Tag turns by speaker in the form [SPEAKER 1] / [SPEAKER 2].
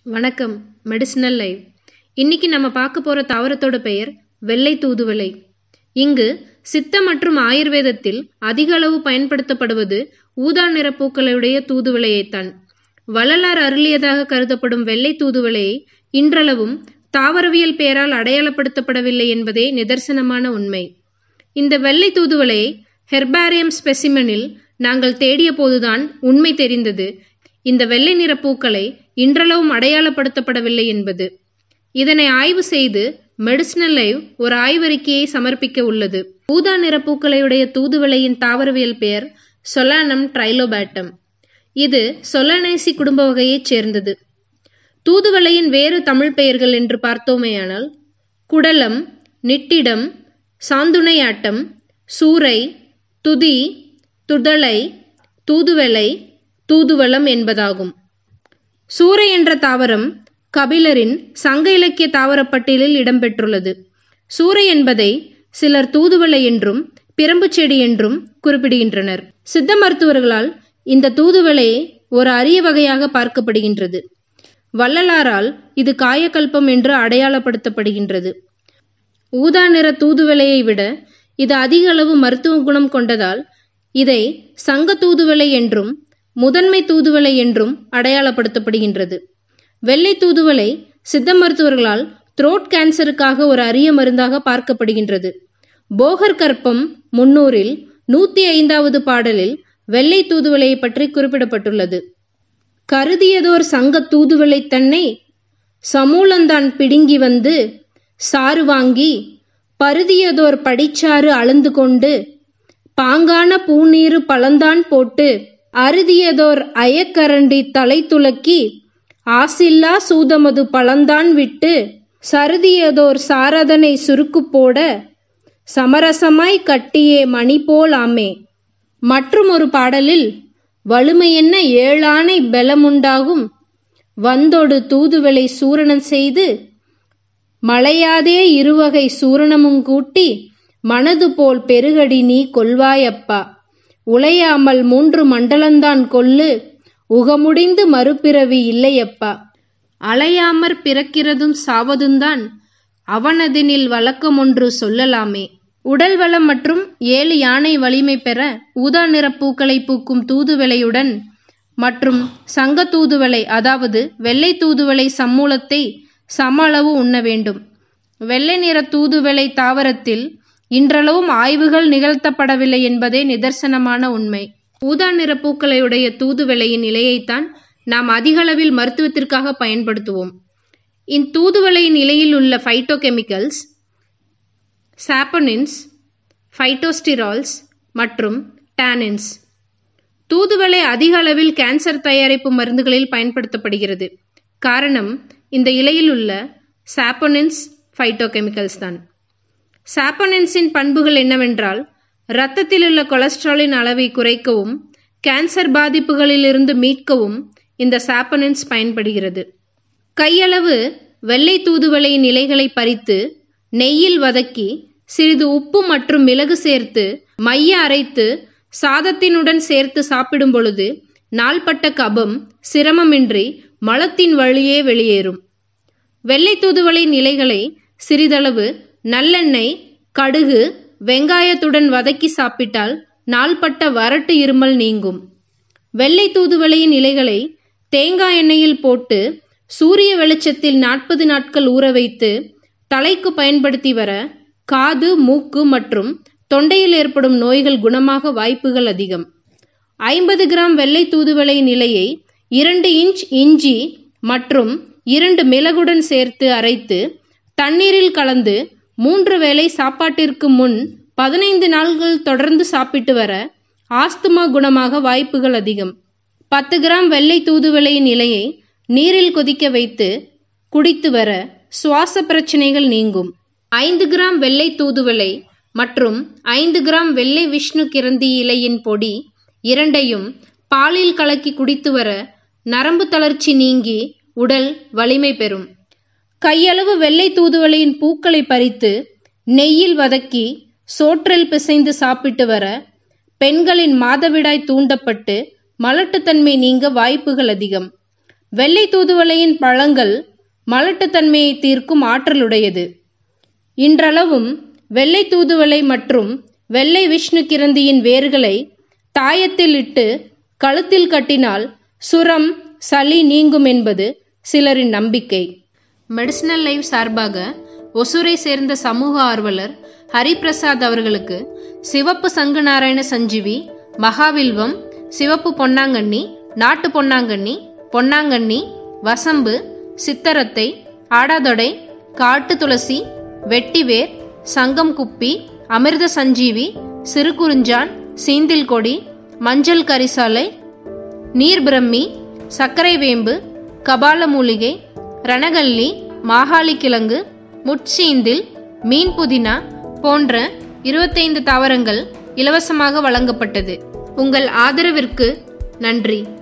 [SPEAKER 1] வணக்கம் medicinal live இன்னைக்கு நம்ம பார்க்க போற தாவரத்தோட பெயர் வெள்ளை தூதுவளை இங்கு சித்த மற்றும் ஆயுர்வேதத்தில் அதிக அளவு பயன்படுத்தப்படுவது ஊதா நிற பூக்களுடைய தூதுவளையைத்தான் வள்ளலார் அருளியதாக கருதப்படும் வெள்ளை தூதுவளையை இன்றளவும் தாவரவியல் பெயரால் அடையாளப்படுத்தப்படவில்லை என்பதே நிதர்சனமான உண்மை இந்த வெள்ளை தூதுவளையை ஹெர்பாரியம் ஸ்பெசிமெனில் நாங்கள் தேடிய போதுதான் உண்மை தெரிந்தது இந்த வெள்ளை நிற பூக்களை இன்றளவும் அடையாளப்படுத்தப்படவில்லை என்பது இதனை ஆய்வு செய்து மெடிசினல் லைவ் ஒரு ஆய்வறிக்கையை சமர்ப்பிக்க உள்ளது ஊதா நிற பூக்களையுடைய தூதுவளையின் தாவரவியல் பெயர் சொலானம் ட்ரைலோபேட்டம் இது சொலனைசி குடும்ப வகையைச் சேர்ந்தது தூதுவளையின் வேறு தமிழ் பெயர்கள் என்று பார்த்தோமேயானால் குடலம் நிட்டிடம் சாந்துணையாட்டம் சூறை துதி துதளை தூதுவளை தூதுவளம் என்பதாகும் சூறை என்ற தாவரம் கபிலரின் சங்க இலக்கிய தாவரப்பட்டியலில் இடம்பெற்றுள்ளது சூறை என்பதை சிலர் தூதுவளை என்றும் பிரம்பு செடி என்றும் குறிப்பிடுகின்றனர் சித்த மருத்துவர்களால் இந்த தூதுவளையை ஒரு அரிய வகையாக பார்க்கப்படுகின்றது வள்ளலாரால் இது காயக்கல்பம் என்று அடையாளப்படுத்தப்படுகின்றது ஊதா நிற தூதுவளையை விட இது அதிக அளவு மருத்துவ குணம் கொண்டதால் இதை சங்க தூதுவளை என்றும் முதன்மை தூதுவளை என்றும் அடையாளப்படுத்தப்படுகின்றது வெள்ளை தூதுவளை சித்த மருத்துவர்களால் த்ரோட் கேன்சருக்காக ஒரு அரிய மருந்தாக பார்க்கப்படுகின்றது போகர் கற்பம் முன்னூறில் நூத்தி ஐந்தாவது பாடலில் வெள்ளை தூதுவளையை பற்றி குறிப்பிடப்பட்டுள்ளது கருதியதோர் சங்க தூதுவளை தன்னை சமூலந்தான் பிடுங்கி வந்து சாறு வாங்கி பருதியதோர் படிச்சாறு அளந்து கொண்டு பாங்கான பூநீரு பழந்தான் போட்டு அருதியதோர் அயக்கரண்டி தலை துலக்கி ஆசில்லா சூதமது பழந்தான் விட்டு சருதியதோர் சாரதனை சுருக்கு போட சமரசமாய் கட்டியே மணி போல் ஆமே மற்றும் ஒரு பாடலில் வலிமையென்ன ஏழானை பலமுண்டாகும் வந்தொடு தூதுவளை சூரணம் செய்து மலையாதே இருவகை சூரணமும் கூட்டி மனது போல் பெருகடி நீ கொள்வாயப்பா உளையாமல் மூன்று மண்டலந்தான் கொல்லு உகமுடிந்து மறுபிறவி இல்லையப்பா அலையாமற் பிறக்கிறதும் சாவதும்தான் அவனதனில் வழக்கம் ஒன்று சொல்லலாமே உடல் வளம் மற்றும் ஏழு யானை வலிமை பெற ஊதா நிற பூக்களை பூக்கும் தூதுவளையுடன் மற்றும் சங்க தூதுவளை அதாவது வெள்ளை தூதுவளை சம்மூலத்தை சம அளவு உண்ண வேண்டும் வெள்ளை நிற தூதுவளை தாவரத்தில் இன்றளவும் ஆய்வுகள் நிகழ்த்தப்படவில்லை என்பதே நிதர்சனமான உண்மை ஊதா நிற பூக்களையுடைய தூதுவளையின் இலையைத்தான் நாம் அதிகளவில் மருத்துவத்திற்காக பயன்படுத்துவோம் இத்தூதுவளையின் இலையில் உள்ள ஃபைட்டோகெமிக்கல்ஸ் சாப்பனின்ஸ் ஃபைட்டோஸ்டிரால்ஸ் மற்றும் டானின்ஸ் தூதுவளை அதிக அளவில் கேன்சர் தயாரிப்பு மருந்துகளில் பயன்படுத்தப்படுகிறது காரணம் இந்த இலையில் உள்ள சாப்பனின்ஸ் ஃபைட்டோகெமிக்கல்ஸ் தான் சாப்பனின்ஸின் பண்புகள் என்னவென்றால் இரத்தத்தில் உள்ள கொலஸ்ட்ராலின் அளவை குறைக்கவும் கேன்சர் பாதிப்புகளிலிருந்து மீட்கவும் இந்த சாப்பனின்ஸ் பயன்படுகிறது கையளவு வெள்ளை தூதுவளையின் இலைகளை பறித்து நெய்யில் வதக்கி சிறிது உப்பு மற்றும் மிளகு சேர்த்து மைய அரைத்து சாதத்தினுடன் சேர்த்து சாப்பிடும் பொழுது நாள்பட்ட கபம் சிரமமின்றி மலத்தின் வழியே வெளியேறும் வெள்ளை தூதுவளையின் இலைகளை சிறிதளவு நல்லெண்ணெய் கடுகு வெங்காயத்துடன் வதக்கி சாப்பிட்டால் நாள்பட்ட வறட்டு இருமல் நீங்கும் வெள்ளை தூதுவளையின் இலைகளை தேங்காய் எண்ணெயில் போட்டு சூரிய வெளிச்சத்தில் நாற்பது நாட்கள் ஊற வைத்து தலைக்கு பயன்படுத்தி வர காது மூக்கு மற்றும் தொண்டையில் ஏற்படும் நோய்கள் குணமாக வாய்ப்புகள் அதிகம் ஐம்பது கிராம் வெள்ளை தூதுவளையின் இலையை இரண்டு இன்ச் இஞ்சி மற்றும் இரண்டு மிளகுடன் சேர்த்து அரைத்து தண்ணீரில் கலந்து மூன்று வேளை சாப்பாட்டிற்கு முன் பதினைந்து நாள்கள் தொடர்ந்து சாப்பிட்டு வர ஆஸ்துமா குணமாக வாய்ப்புகள் அதிகம் பத்து கிராம் வெள்ளை தூதுவளையின் இலையை நீரில் கொதிக்க வைத்து குடித்து வர சுவாச பிரச்சனைகள் நீங்கும் ஐந்து கிராம் வெள்ளை தூதுவளை மற்றும் ஐந்து கிராம் வெள்ளை விஷ்ணு கிரந்தி இலையின் பொடி இரண்டையும் பாலில் கலக்கி குடித்து வர நரம்பு தளர்ச்சி நீங்கி உடல் வலிமை பெறும் கையளவு வெள்ளை தூதுவளையின் பூக்களை பறித்து நெய்யில் வதக்கி சோற்றில் பிசைந்து சாப்பிட்டு வர பெண்களின் மாதவிடாய் தூண்டப்பட்டு மலட்டுத்தன்மை நீங்க வாய்ப்புகள் அதிகம் வெள்ளை தூதுவளையின் பழங்கள் மலட்டுத்தன்மையை தீர்க்கும் ஆற்றலுடையது இன்றளவும் வெள்ளை தூதுவளை மற்றும் வெள்ளை விஷ்ணு கிரந்தியின் வேர்களை தாயத்தில் இட்டு கழுத்தில் கட்டினால் சுரம் சளி நீங்கும் என்பது சிலரின் நம்பிக்கை மெடிசினல் லைஃப் சார்பாக ஒசூரை சேர்ந்த சமூக ஆர்வலர் ஹரிபிரசாத் அவர்களுக்கு சிவப்பு சங்கு நாராயண சஞ்சீவி மகாவில்வம் சிவப்பு பொன்னாங்கண்ணி நாட்டு பொன்னாங்கண்ணி பொன்னாங்கண்ணி வசம்பு சித்தரத்தை ஆடாதொடை காட்டு துளசி வெட்டிவேர் சங்கம் குப்பி அமிர்த சஞ்சீவி சிறுகுறிஞ்சான் சீந்தில் கொடி மஞ்சள் கரிசாலை நீர் பிரம்மி சர்க்கரை வேம்பு கபால மூலிகை ரணகல்லி மாகாளி கிழங்கு முட்சீந்தில் மீன் புதினா போன்ற இருபத்தைந்து தாவரங்கள் இலவசமாக வழங்கப்பட்டது உங்கள் ஆதரவிற்கு நன்றி